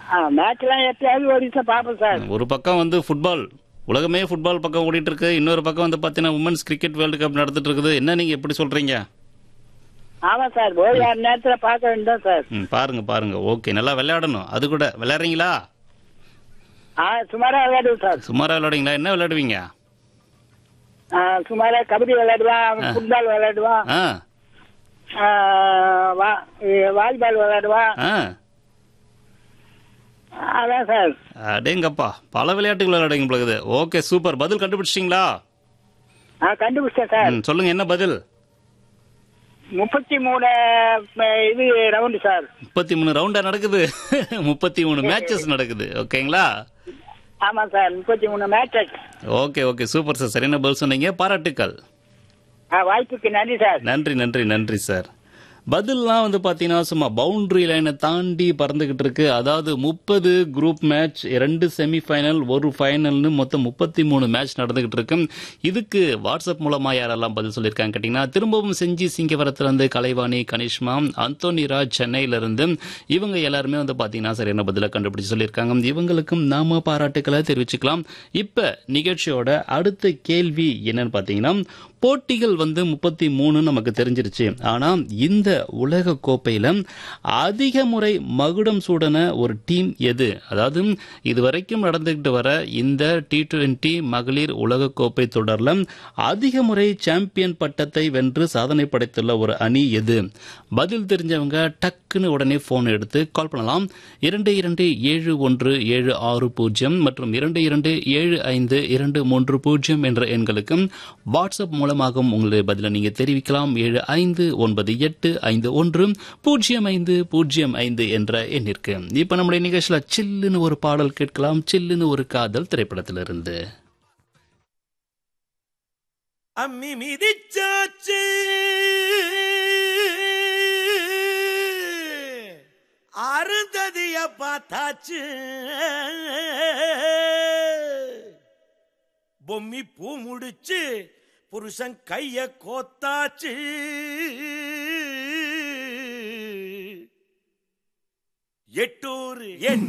மேட்ச்லாம் எப்பயாவது ஒரு நிமிஷம் பார்ப்போம் சார் ஒரு பக்கம் வந்து ஃபுட்பால் உலகமே ஃபுட்பால் பக்கம் ஓடிட்டு இருக்கு இன்னொரு பக்கம் வந்து பார்த்தீங்கன்னா உமன்ஸ் கிரிக்கெட் வேர்ல்டு கப் நடந்துட்டு இருக்குது என்ன நீங்க எப்படி சொல்றீங்க ஆமா சார் ஒரு ஆறு நேரத்துல பார்க்க வேண்டியதான் சார் ம் பாருங்க பாருங்க ஓகே நல்லா விளையாடணும் அது கூட விளையாடுறீங்களா ஆ சுமாரா விளையாடுவோம் சார் சுமாரா விளையாடுவீங்களா என்ன விளையாடுவீங்க ஆ, சுமாரா கபடி விளையாடுவான் ஃபுட்பால் விளையாடுவான் ஆ ஆ, வா- வாலிபால் விளையாடுவான் ஆ அதான் சார் அடேங்கப்பா பல விளையாட்டுகள் விளையாடுங்க பிள்ளைகுது ஓகே சூப்பர் பதில் கண்டுபிடிச்சிட்டிங்களா ஆ கண்டுபிடிச்சேன் சார் ம், சொல்லுங்க என்ன பதில் முப்பத்தி மூணு ம, இது ரவுண்டு சார் முப்பத்தி மூணு ரவுண்டா நடக்குது முப்பத்தி மூணு மேட்சஸ் நடக்குது ஓகேங்களா ஆமா சார் முப்பத்தி மூணு matches okay okay super sir சரியான பதில் சொன்னீங்க பாராட்டுக்கள் வாய்ப்புக்கு நன்றி சார் நன்றி நன்றி நன்றி சார் பதில்லாம் வந்து பார்த்தீங்கன்னா சும்மா பவுண்டரி லைனை தாண்டி பறந்துகிட்டு இருக்கு அதாவது முப்பது குரூப் மேட்ச் ரெண்டு செமிஃபைனல் ஒரு ஃபைனல்னு மொத்தம் முப்பத்தி மூணு மேட்ச் நடந்துகிட்டு இருக்கு இதுக்கு வாட்ஸ்அப் மூலமா யாரெல்லாம் பதில் சொல்லியிருக்காங்க கேட்டிங்கன்னா திரும்பவும் செஞ்சி சிங்கவரத்திலிருந்து கலைவாணி கனிஷ்மா அந்தோனி ராஜ் சென்னையிலிருந்து இவங்க எல்லாருமே வந்து பார்த்தீங்கன்னா சரியான பதிலை கண்டுபிடிச்சு சொல்லியிருக்காங்க இவங்களுக்கும் நாம பாராட்டுக்களை தெரிவிச்சுக்கலாம் இப்ப நிகழ்ச்சியோட அடுத்த கேள்வி என்னன்னு பார்த்தீங்கன்னா போட்டிகள் வந்து முப்பத்தி மூணு நமக்கு தெரிஞ்சிருச்சு ஆனா இந்த உலக கோப்பையில அதிக முறை மகுடம் சூடன ஒரு டீம் எது அதாவது இதுவரைக்கும் நடந்துகிட்டு வர இந்த டி டுவெண்டி மகளிர் உலக கோப்பை தொடர்ல அதிக முறை சாம்பியன் பட்டத்தை வென்று சாதனை படைத்துள்ள ஒரு அணி எது பதில் தெரிஞ்சவங்க டக்குன்னு உடனே போன் எடுத்து கால் பண்ணலாம் இரண்டு இரண்டு ஏழு ஒன்று ஏழு ஆறு பூஜ்ஜியம் மற்றும் இரண்டு இரண்டு ஏழு ஐந்து இரண்டு மூன்று பூஜ்ஜியம் என்ற எண்களுக்கு வாட்ஸ்அப் மூலமாகவும் உங்களுடைய பதிலை நீங்க தெரிவிக்கலாம் ஏழு ஐந்து ஒன்பது எட்டு ஐந்து ஒன்று பூஜ்ஜியம் ஐந்து பூஜ்ஜியம் ஐந்து என்ற எண்ணிற்கு இப்ப நம்முடைய நிகழ்ச்சியில சில்லுன்னு ஒரு பாடல் கேட்கலாம் சில்லுன்னு ஒரு காதல் திரைப்படத்திலிருந்து அம்மி மிதிச்சாச்சு அருந்ததிய பார்த்தாச்சு பொம்மி பூ முடிச்சு புருஷன் கைய கோத்தாச்சு எட்டூர் என்